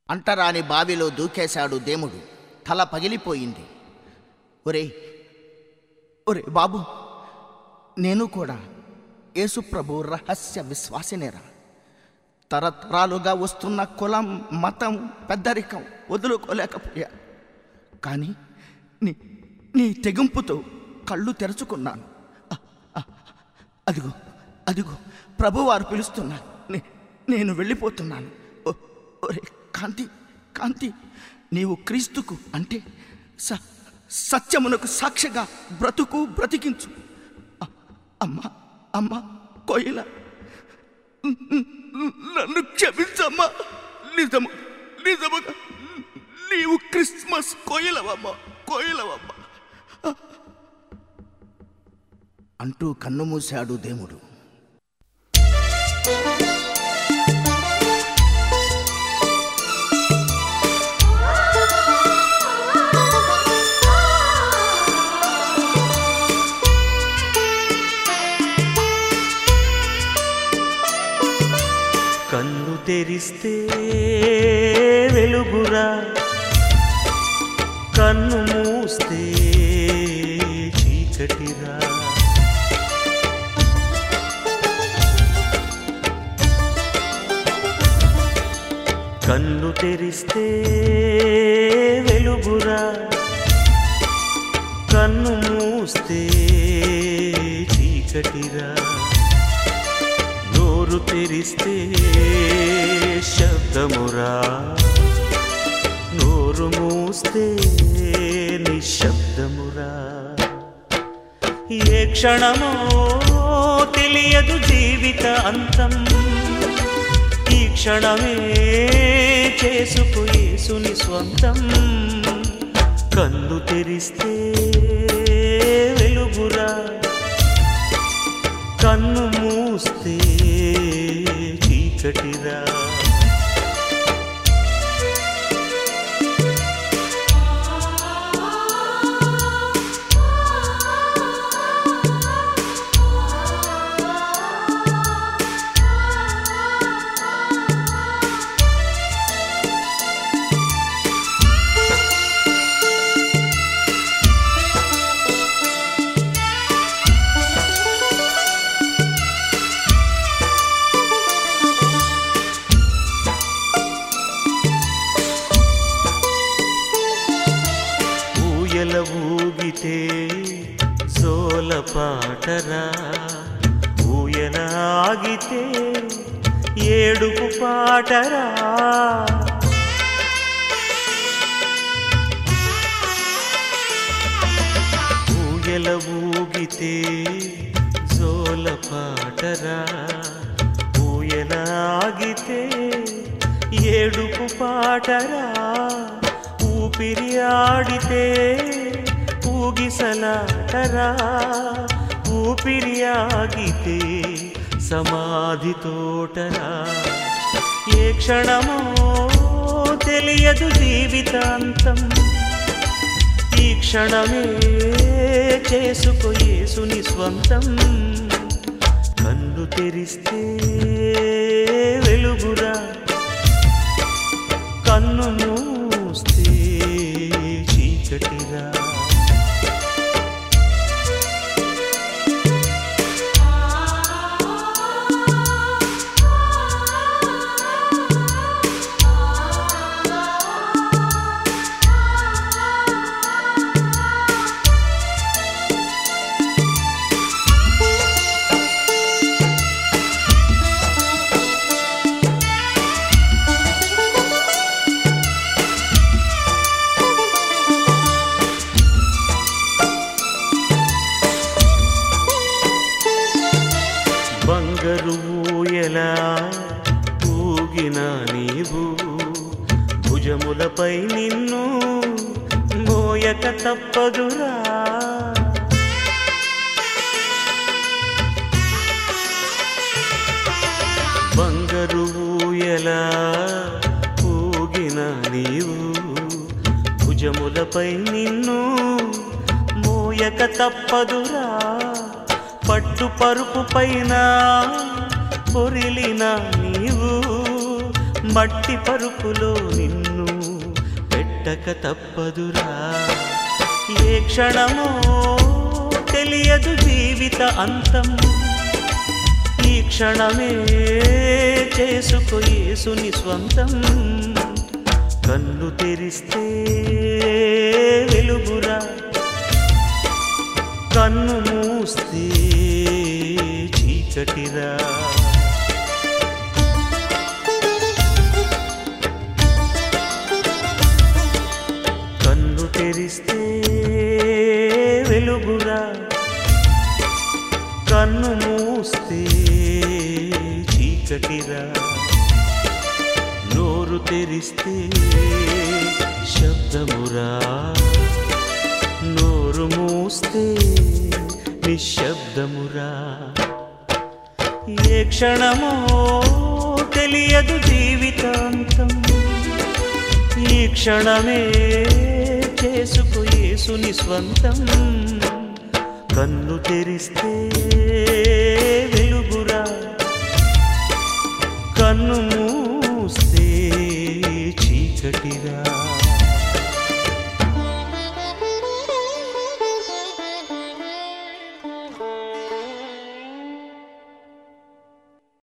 అంటరాని బావిలో దూకేశాడు దేముడు తల పగిలిపోయింది ఒరే ఒరే బాబు నేను కూడా యేసుప్రభు రహస్య విశ్వాసినేరా తరతరాలుగా వస్తున్న కులం మతం పెద్దరికం వదులుకోలేకపోయా కానీ నీ నీ తెగింపుతో కళ్ళు తెరుచుకున్నాను అ, అ, అదిగో అదిగో ప్రభువారు పిలుస్తున్నాను నే- నేను వెళ్ళిపోతున్నాను ఓ- ఒరే కాంతి కాంతి నీవు క్రీస్తుకు అంటే స సత్యమునకు సాక్షిగా బ్రతుకు బ్రతికించు అ- అమ్మా అమ్మా కోయిల నన్ను క్షమించమ్మా నిజము నిజముగా నీవు క్రిస్మస్ కోయిలవమ్మా కోయిలవమ్మా అంటూ కన్ను మూశాడు దేవుడు కన్ను తెరిస్తే వెలుగురా కన్ను మూస్తే చీకటిరా కన్ను తెరిస్తే వెలుగురా కన్ను మూస్తే చీకటిరా నోరు తెరిస్తే శబ్దమురా నోరు మూస్తే నిశ్శబ్దమురా ఏ క్షణమో తెలియదు జీవిత అంతం ఈ క్షణమే చేసుకు యేసుని స్వంతం కన్ను తెరిస్తే వెలుగురా కన్ను మూస్తే చీకటిరా ఊయల ఊగితే సోల పాటరా ఊయల ఆగితే ఏడుపు పాటరా ఊయల ఊగితే జోల పాటరా ఊయల ఆగితే ఏడుపు పాటరా ఊపిరి ఆడితే ఊగిసలాటరా ఊపిరి ఆగితే సమాధి తోటరా ఏ క్షణమో తెలియదు జీవితాంతం ఈ క్షణమే చేసుకో యేసుని స్వంతం కన్ను తెరిస్తే వెలుగురా కన్ను మూస్తే చీకటిరా బంగారు ఊయలా ఊగిన నీవు భుజములపై నిన్ను మోయక తప్పదురా బంగారు ఊయలా ఊగిన నీవు భుజములపై నిన్ను మోయక తప్పదురా పట్టు పరుపు పైన పొరిలిన నీవు మట్టి పరుపులో నిన్ను పెట్టక తప్పదురా ఏ క్షణమో తెలియదు జీవిత అంతం ఈ క్షణమే చేసుకో యేసుని స్వంతం కన్ను తెరిస్తే వెలుగురా కన్ను మూస్తే చీకటిరా కన్ను తెరిస్తే వెలుగురా కన్ను మూస్తే చీకటిరా నోరు తెరిస్తే శబ్దమురా నోరు మూస్తే నిశ్శబ్దమురా ఏ క్షణమో తెలియదు జీవితాంతం ఈ క్షణమే చేసుకు యేసుని స్వంతం కన్ను తెరిస్తే వెలుగురా కన్ను మూస్తే చీకటిరా